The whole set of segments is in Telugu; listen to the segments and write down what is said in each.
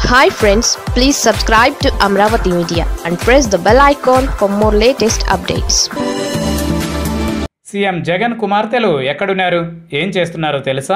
hi friends please subscribe to Amaravati media and press the bell icon for more latest updates CM Jagan కుమార్తెలు ఎక్కడున్నారు ఏం చేస్తున్నారో తెలుసా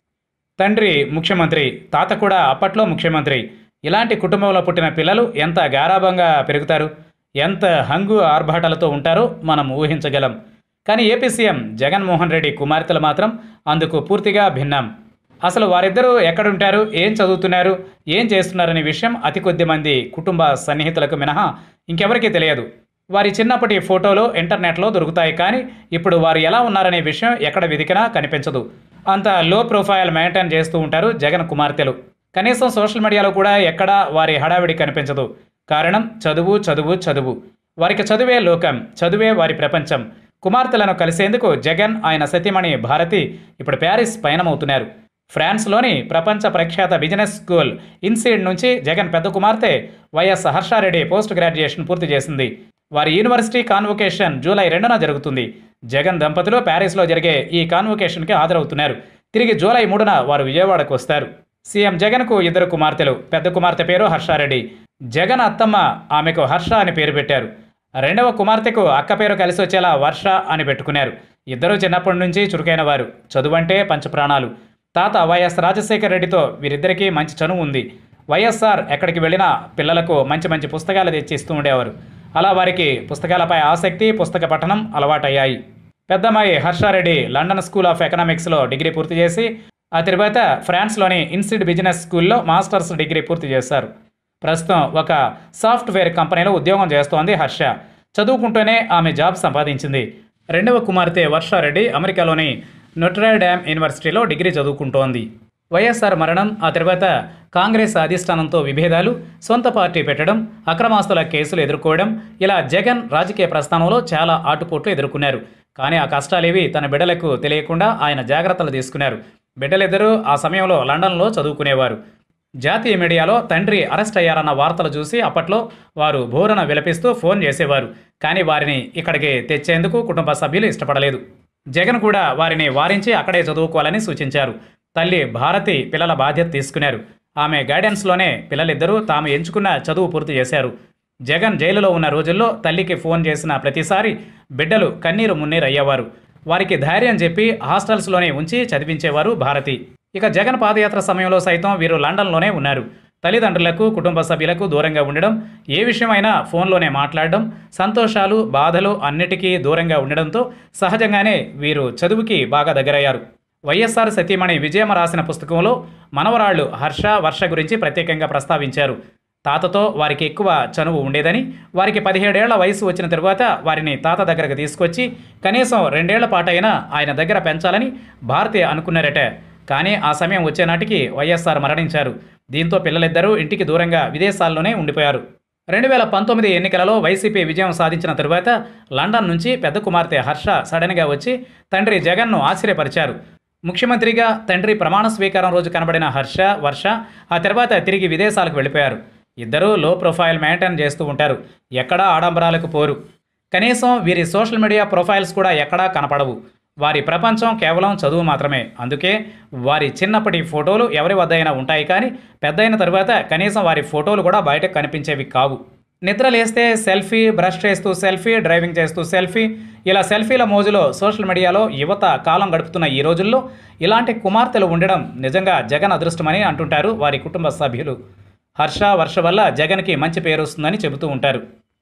తండ్రి ముఖ్యమంత్రి తాత కూడా అప్పట్లో ముఖ్యమంత్రి ఇలాంటి కుటుంబంలో పుట్టిన పిల్లలు ఎంత గారాభంగా పెరుగుతారు ఎంత హంగు ఆర్భాటాలతో ఉంటారో మనం ఊహించగలం కానీ ఏపీ సీఎం జగన్మోహన్ రెడ్డి కుమార్తెలు మాత్రం అందుకు పూర్తిగా భిన్నం అసలు వారిద్దరూ ఎక్కడుంటారు ఏం చదువుతున్నారు ఏం చేస్తున్నారనే విషయం అతి కొద్ది మంది కుటుంబ సన్నిహితులకు మినహా ఇంకెవరికీ తెలియదు వారి చిన్నప్పటి ఫోటోలు ఇంటర్నెట్లో దొరుకుతాయి కానీ ఇప్పుడు వారు ఎలా ఉన్నారనే విషయం ఎక్కడ వెతికినా కనిపించదు అంత లో ప్రొఫైల్ మెయింటైన్ చేస్తూ ఉంటారు జగన్ కుమార్తెలు కనీసం సోషల్ మీడియాలో కూడా ఎక్కడా వారి హడావిడి కనిపించదు కారణం చదువు చదువు చదువు వారికి చదువే లోకం చదువే వారి ప్రపంచం కుమార్తెలను కలిసేందుకు జగన్ ఆయన సతీమణి భారతి ఇప్పుడు ప్యారిస్ పయనమవుతున్నారు ఫ్రాన్స్లోని ప్రపంచ ప్రఖ్యాత బిజినెస్ స్కూల్ ఇన్సీడ్ నుంచి జగన్ పెద్ద కుమార్తె వైఎస్ హర్షారెడ్డి పోస్ట్ గ్రాడ్యుయేషన్ పూర్తి చేసింది వారి యూనివర్సిటీ కాన్వొకేషన్ జూలై రెండున జరుగుతుంది జగన్ దంపతులు ప్యారిస్లో జరిగే ఈ కాన్వొకేషన్కి హాజరవుతున్నారు తిరిగి జూలై మూడున వారు విజయవాడకు వస్తారు సీఎం జగన్కు ఇద్దరు కుమార్తెలు పెద్ద కుమార్తె పేరు హర్షారెడ్డి జగన్ అత్తమ్మ ఆమెకు హర్ష అని పేరు పెట్టారు రెండవ కుమార్తెకు అక్క పేరు కలిసి వచ్చేలా వర్ష అని పెట్టుకున్నారు ఇద్దరూ చిన్నప్పటి నుంచి చురుకైన వారు చదువంటే పంచప్రాణాలు తాత వైఎస్ రాజశేఖర రెడ్డితో వీరిద్దరికీ మంచి చనువు ఉంది వైఎస్ఆర్ ఎక్కడికి వెళ్ళినా పిల్లలకు మంచి మంచి పుస్తకాలు తెచ్చి ఇస్తూ ఉండేవారు అలా వారికి పుస్తకాలపై ఆసక్తి పుస్తక పఠనం అలవాటయ్యాయి పెద్దమ్మాయి హర్షారెడ్డి లండన్ స్కూల్ ఆఫ్ ఎకనామిక్స్లో డిగ్రీ పూర్తి చేసి ఆ తర్వాత ఫ్రాన్స్లోని ఇన్స్టిట్యూట్ బిజినెస్ స్కూల్లో మాస్టర్స్ డిగ్రీ పూర్తి చేశారు ప్రస్తుతం ఒక సాఫ్ట్వేర్ కంపెనీలో ఉద్యోగం చేస్తోంది హర్ష చదువుకుంటూనే ఆమె జాబ్ సంపాదించింది రెండవ కుమార్తె వర్షారెడ్డి అమెరికాలోని నొట్రాడామ్ యూనివర్సిటీలో డిగ్రీ చదువుకుంటోంది వైఎస్ఆర్ మరణం ఆ తర్వాత కాంగ్రెస్ అధిష్టానంతో విభేదాలు సొంత పార్టీ పెట్టడం అక్రమాస్తుల కేసులు ఎదుర్కోవడం ఇలా జగన్ రాజకీయ ప్రస్థానంలో చాలా ఆటుపోట్లు ఎదుర్కొన్నారు కానీ ఆ కష్టాలేవి తన బిడ్డలకు తెలియకుండా ఆయన జాగ్రత్తలు తీసుకున్నారు బిడ్డలిద్దరూ ఆ సమయంలో లండన్లో చదువుకునేవారు జాతీయ మీడియాలో తండ్రి అరెస్ట్ అయ్యారన్న వార్తలు చూసి అప్పట్లో వారు బోరన విలపిస్తూ ఫోన్ చేసేవారు కానీ వారిని ఇక్కడికి తెచ్చేందుకు కుటుంబ సభ్యులు ఇష్టపడలేదు జగన్ కూడా వారిని వారించి అక్కడే చదువుకోవాలని సూచించారు తల్లి భారతి పిల్లల బాధ్యత తీసుకున్నారు ఆమె గైడెన్స్లోనే పిల్లలిద్దరూ తాము ఎంచుకున్న చదువు పూర్తి చేశారు జగన్ జైలులో ఉన్న రోజుల్లో తల్లికి ఫోన్ చేసిన ప్రతిసారి బిడ్డలు కన్నీరు మున్నీరు అయ్యేవారు వారికి ధైర్యం చెప్పి హాస్టల్స్లోనే ఉంచి చదివించేవారు భారతి ఇక జగన్ పాదయాత్ర సమయంలో సైతం వీరు లండన్లోనే ఉన్నారు తల్లిదండ్రులకు కుటుంబ సభ్యులకు దూరంగా ఉండడం ఏ విషయమైనా ఫోన్లోనే మాట్లాడడం సంతోషాలు బాధలు అన్నిటికీ దూరంగా ఉండడంతో సహజంగానే వీరు చదువుకి బాగా దగ్గరయ్యారు వైఎస్ఆర్ సతీమణి విజయమ్మ రాసిన పుస్తకంలో మనవరాళ్లు హర్ష వర్ష గురించి ప్రత్యేకంగా ప్రస్తావించారు తాతతో వారికి ఎక్కువ చనువు ఉండేదని వారికి పదిహేడేళ్ల వయసు వచ్చిన తరువాత వారిని తాత దగ్గరకు తీసుకొచ్చి కనీసం రెండేళ్ల పాటైనా ఆయన దగ్గర పెంచాలని భారతి అనుకున్నారట కానీ ఆ సమయం వచ్చే నాటికి వైఎస్ఆర్ మరణించారు దీంతో పిల్లలిద్దరూ ఇంటికి దూరంగా విదేశాల్లోనే ఉండిపోయారు రెండు వేల పంతొమ్మిది ఎన్నికలలో వైసీపీ విజయం సాధించిన తరువాత లండన్ నుంచి పెద్ద కుమార్తె హర్ష సడన్గా వచ్చి తండ్రి జగన్ను ఆశ్చర్యపరిచారు ముఖ్యమంత్రిగా తండ్రి ప్రమాణ స్వీకారం రోజు కనబడిన హర్ష వర్ష ఆ తర్వాత తిరిగి విదేశాలకు వెళ్ళిపోయారు ఇద్దరూ లో ప్రొఫైల్ మెయింటైన్ చేస్తూ ఉంటారు ఎక్కడా ఆడంబరాలకు పోరు కనీసం వీరి సోషల్ మీడియా ప్రొఫైల్స్ కూడా ఎక్కడా కనపడవు వారి ప్రపంచం కేవలం చదువు మాత్రమే అందుకే వారి చిన్నప్పటి ఫోటోలు ఎవరి వద్దైనా ఉంటాయి కానీ పెద్దయిన తరువాత కనీసం వారి ఫోటోలు కూడా బయటకు కనిపించేవి కావు నిద్ర లేస్తే సెల్ఫీ బ్రష్ చేస్తూ సెల్ఫీ డ్రైవింగ్ చేస్తూ సెల్ఫీ ఇలా సెల్ఫీల మోజులో సోషల్ మీడియాలో యువత కాలం గడుపుతున్న ఈ రోజుల్లో ఇలాంటి కుమార్తెలు ఉండడం నిజంగా జగన్ అదృష్టమని అంటుంటారు వారి కుటుంబ సభ్యులు హర్ష వర్ష వల్ల జగన్కి మంచి పేరు వస్తుందని చెబుతూ ఉంటారు